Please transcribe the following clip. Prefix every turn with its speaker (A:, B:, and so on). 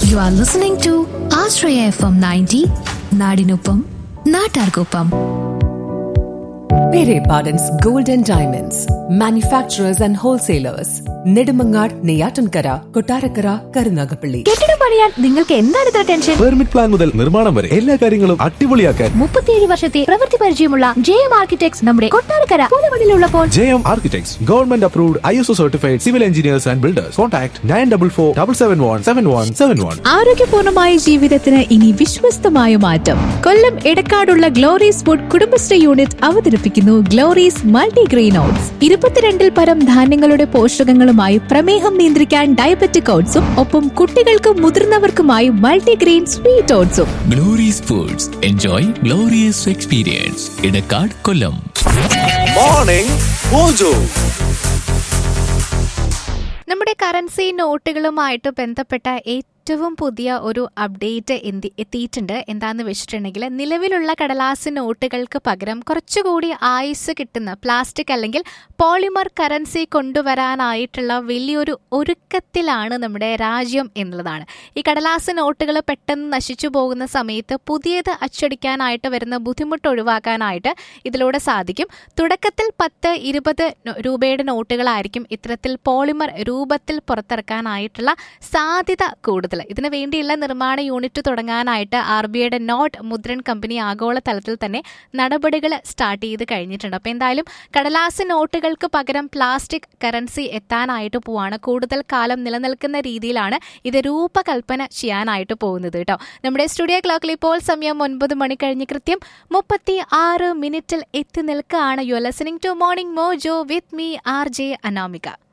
A: U are listening to Ashraya F M ninety നാടിനൊപ്പം നാട്ടാർക്കൊപ്പം
B: Pere Pardon's Gold and Diamonds, manufacturers and wholesalers, Nedumangad, Neyatankara, Kotarakara, Karunagapalli.
C: കെട്ടിടം പണിയാൻ നിങ്ങൾക്ക് എന്താണ് ഇത്ര ടെൻഷൻ
D: പെർമിറ്റ് പ്ലാൻ മുതൽ നിർമ്മാണം വരെ എല്ലാ കാര്യങ്ങളും അടിപൊളിയാക്കാൻ
C: മുപ്പത്തിയേഴ് വർഷത്തെ പ്രവൃത്തി പരിചയമുള്ള ജെ എം ആർക്കിടെക്ട്സ് നമ്മുടെ കൊട്ടാരക്കര പുതുമണിലുള്ളപ്പോൾ
D: J M architects government approved I S O certified civil engineers and builders contact nine double four double seven one seven one seven one
E: ആരോഗ്യപൂർണമായ ജീവിതത്തിന് ഇനി വിശ്വസ്തമായ മാറ്റം കൊല്ലം എടക്കാടുള്ള ഗ്ലോറീസ് ഫുഡ് കുടുംബശ്രീ യൂണിറ്റ് അവതരിപ്പിക്കുന്നു ഗ്ലോറീസ് മൾട്ടിഗ്രെയിൻ ഓട്സ് ഇരുപത്തിരണ്ടിൽ പരം ധാന്യങ്ങളുടെ പോഷകങ്ങളുമായി പ്രമേഹം നിയന്ത്രിക്കാൻ ഡയബറ്റിക് ഓട്സും ഒപ്പം കുട്ടികൾക്കും മുതിർന്നവർക്കുമായി മൾട്ടിഗ്രെയിൻ സ്വീറ്റ് ഓട്സും
F: Glory's foods enjoy glorious experience Edakkad Kollam
D: morning mojo
G: നമ്മുടെ കറൻസി നോട്ടുകളുമായിട്ട് ബന്ധപ്പെട്ട ഏറ്റവും പുതിയ ഒരു അപ്ഡേറ്റ് എന്തി എത്തിയിട്ടുണ്ട് എന്താന്ന് വെച്ചിട്ടുണ്ടെങ്കിൽ നിലവിലുള്ള കടലാസ് നോട്ടുകൾക്ക് പകരം കുറച്ചുകൂടി ആയുസ് കിട്ടുന്ന പ്ലാസ്റ്റിക് അല്ലെങ്കിൽ പോളിമർ കറൻസി കൊണ്ടുവരാനായിട്ടുള്ള വലിയൊരു ഒരുക്കത്തിലാണ് നമ്മുടെ രാജ്യം എന്നുള്ളതാണ് ഈ കടലാസ് നോട്ടുകൾ പെട്ടെന്ന് നശിച്ചു പോകുന്ന സമയത്ത് പുതിയത് അച്ചടിക്കാനായിട്ട് വരുന്ന ബുദ്ധിമുട്ട് ഒഴിവാക്കാനായിട്ട് ഇതിലൂടെ സാധിക്കും തുടക്കത്തിൽ പത്ത് ഇരുപത് നോ- രൂപയുടെ നോട്ടുകളായിരിക്കും ഇത്തരത്തിൽ പോളിമർ രൂപത്തിൽ പുറത്തിറക്കാനായിട്ടുള്ള സാധ്യത കൂടുതൽ ഇതിനു വേണ്ടിയുള്ള നിർമ്മാണ യൂണിറ്റ് തുടങ്ങാനായിട്ട് ആർ ബി ഐയുടെ നോട്ട് മുദ്രൺ കമ്പനി ആഗോളതലത്തിൽ തന്നെ നടപടികൾ സ്റ്റാർട്ട് ചെയ്ത് കഴിഞ്ഞിട്ടുണ്ട് അപ്പോൾ എന്തായാലും കടലാസ് നോട്ടുകൾക്ക് പകരം പ്ലാസ്റ്റിക് കറൻസി എത്താനായിട്ട് പോവാണ് കൂടുതൽ കാലം നിലനിൽക്കുന്ന രീതിയിലാണ് ഇത് രൂപകൽപ്പന ചെയ്യാനായിട്ട് പോകുന്നത് കേട്ടോ നമ്മുടെ സ്റ്റുഡിയോ ക്ലോക്കിൽ ഇപ്പോൾ സമയം ഒൻപത് മണി കഴിഞ്ഞ് കൃത്യം മുപ്പത്തി ആറ് മിനിറ്റിൽ എത്തി നിൽക്കുകയാണ് you listening to morning mojo with me R J Anamika